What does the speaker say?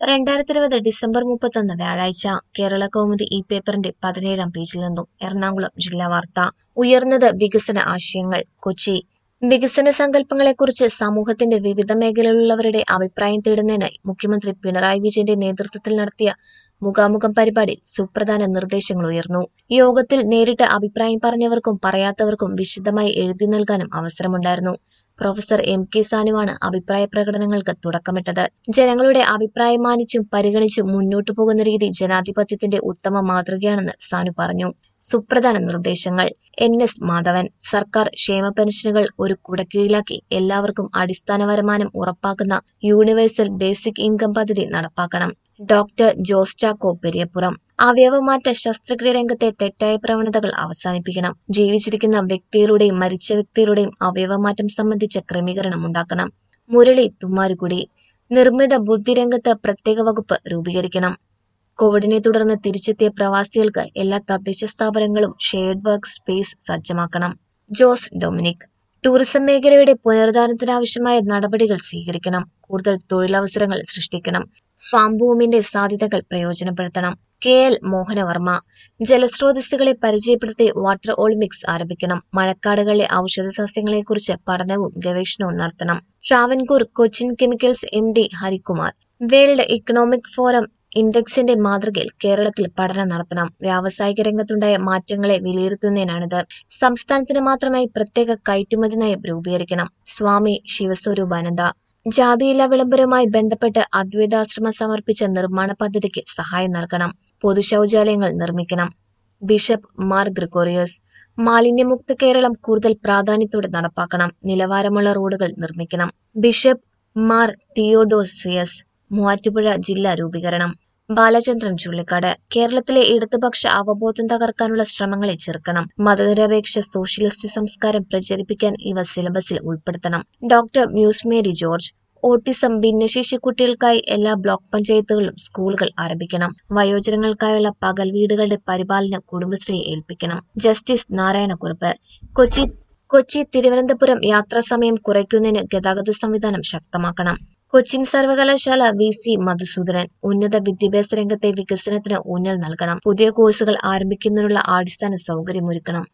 രണ്ടായിരത്തി ഇരുപത് ഡിസംബർ മുപ്പത്തൊന്ന് വ്യാഴാഴ്ച കേരള കൗമുദി ഈ പേപ്പറിന്റെ പതിനേഴാം പേജിൽ നിന്നും എറണാകുളം ജില്ലാ വാർത്ത ഉയർന്നത് വികസന ആശയങ്ങൾ കൊച്ചി വികസന സങ്കല്പങ്ങളെക്കുറിച്ച് സമൂഹത്തിന്റെ വിവിധ മേഖലയിലുള്ളവരുടെ അഭിപ്രായം തേടുന്നതിനായി മുഖ്യമന്ത്രി പിണറായി വിജയന്റെ നേതൃത്വത്തിൽ നടത്തിയ മുഖാമുഖം പരിപാടിയിൽ സുപ്രധാന നിർദ്ദേശങ്ങൾ ഉയർന്നു യോഗത്തിൽ നേരിട്ട് അഭിപ്രായം പറഞ്ഞവർക്കും പറയാത്തവർക്കും വിശദമായി എഴുതി നൽകാനും അവസരമുണ്ടായിരുന്നു പ്രൊഫസർ എം കെ സാനുവാണ് അഭിപ്രായ പ്രകടനങ്ങൾക്ക് തുടക്കമിട്ടത് ജനങ്ങളുടെ അഭിപ്രായം മാനിച്ചും പരിഗണിച്ചും മുന്നോട്ടു പോകുന്ന രീതി ജനാധിപത്യത്തിന്റെ ഉത്തമ മാതൃകയാണെന്ന് സാനു പറഞ്ഞു സുപ്രധാന നിർദ്ദേശങ്ങൾ എൻ എസ് മാധവൻ സർക്കാർ ക്ഷേമ പെൻഷനുകൾ ഒരു കുടക്കീഴിലാക്കി എല്ലാവർക്കും അടിസ്ഥാന വരുമാനം ഉറപ്പാക്കുന്ന യൂണിവേഴ്സൽ ബേസിക് ഇൻകം പദ്ധതി നടപ്പാക്കണം ഡോക്ടർ ജോസ് ചാക്കോ പെരിയപ്പുറം അവയവമാറ്റ ശസ്ത്രക്രിയ രംഗത്തെ തെറ്റായ പ്രവണതകൾ അവസാനിപ്പിക്കണം ജീവിച്ചിരിക്കുന്ന വ്യക്തികളുടെയും മരിച്ച വ്യക്തികളുടെയും അവയവമാറ്റം സംബന്ധിച്ച ക്രമീകരണം ഉണ്ടാക്കണം മുരളി തുമ്മാരുകുടി നിർമ്മിത ബുദ്ധി രംഗത്ത് പ്രത്യേക വകുപ്പ് രൂപീകരിക്കണം കോവിഡിനെ തുടർന്ന് തിരിച്ചെത്തിയ പ്രവാസികൾക്ക് എല്ലാ തദ്ദേശ സ്ഥാപനങ്ങളും ഷെയർഡ് വർക്ക് സ്പേസ് സജ്ജമാക്കണം ജോസ് ഡൊമിനിക് ടൂറിസം മേഖലയുടെ പുനരുദ്ധാരണത്തിനാവശ്യമായ നടപടികൾ സ്വീകരിക്കണം കൂടുതൽ തൊഴിലവസരങ്ങൾ സൃഷ്ടിക്കണം ഫാം ഭൂമിന്റെ സാധ്യതകൾ പ്രയോജനപ്പെടുത്തണം കെ എൽ മോഹനവർമ്മ ജലസ്രോതസ്സുകളെ പരിചയപ്പെടുത്തി വാട്ടർ ഒളിമ്പിക്സ് ആരംഭിക്കണം മഴക്കാടുകളിലെ ഔഷധ സസ്യങ്ങളെക്കുറിച്ച് പഠനവും ഗവേഷണവും നടത്തണം Travancore Cochin chemicals M D Harikumar world economic forum ഇൻഡെക്സിന്റെ മാതൃകയിൽ കേരളത്തിൽ പഠനം നടത്തണം വ്യാവസായിക രംഗത്തുണ്ടായ മാറ്റങ്ങളെ വിലയിരുത്തുന്നതിനാണിത് സംസ്ഥാനത്തിന് മാത്രമായി പ്രത്യേക കയറ്റുമതി നയം രൂപീകരിക്കണം സ്വാമി ശിവസ്വരൂപാനന്ദ ജാതിയില്ല വിളംബരവുമായി ബന്ധപ്പെട്ട് അദ്വൈതാശ്രമം സമർപ്പിച്ച നിർമ്മാണ പദ്ധതിക്ക് സഹായം നൽകണം പൊതുശൌചാലയങ്ങൾ നിർമ്മിക്കണം ബിഷപ്പ് മാർ ഗ്രിഗോറിയോസ് മാലിന്യമുക്ത കേരളം കൂടുതൽ പ്രാധാന്യത്തോടെ നടപ്പാക്കണം നിലവാരമുള്ള റോഡുകൾ നിർമ്മിക്കണം ബിഷപ്പ് മാർ തിയോഡോസിയസ് മൂവാറ്റുപുഴ ജില്ലാ രൂപീകരണം ബാലചന്ദ്രൻ ചുള്ളിക്കാട് കേരളത്തിലെ ഇടതുപക്ഷ അവബോധം തകർക്കാനുള്ള ശ്രമങ്ങളെ ചെറുക്കണം മതനിരപേക്ഷ സോഷ്യലിസ്റ്റ് സംസ്കാരം പ്രചരിപ്പിക്കാൻ ഇവ സിലബസിൽ ഉൾപ്പെടുത്തണം ഡോക്ടർ മ്യൂസ് മേരി ജോർജ് ഓട്ടിസം ഭിന്നശേഷി കുട്ടികൾക്കായി എല്ലാ ബ്ലോക്ക് പഞ്ചായത്തുകളിലും സ്കൂളുകൾ ആരംഭിക്കണം വയോജനങ്ങൾക്കായുള്ള പകൽ വീടുകളുടെ പരിപാലനം കുടുംബശ്രീയെ ഏൽപ്പിക്കണം ജസ്റ്റിസ് നാരായണക്കുറുപ്പ് കൊച്ചി കൊച്ചി തിരുവനന്തപുരം യാത്രാസമയം കുറയ്ക്കുന്നതിന് ഗതാഗത സംവിധാനം ശക്തമാക്കണം കൊച്ചിൻ സർവകലാശാല വി സി മധുസൂദനൻ ഉന്നത വിദ്യാഭ്യാസ രംഗത്തെ വികസനത്തിന് ഊന്നൽ നൽകണം പുതിയ കോഴ്സുകൾ ആരംഭിക്കുന്നതിനുള്ള അടിസ്ഥാന സൗകര്യമൊരുക്കണം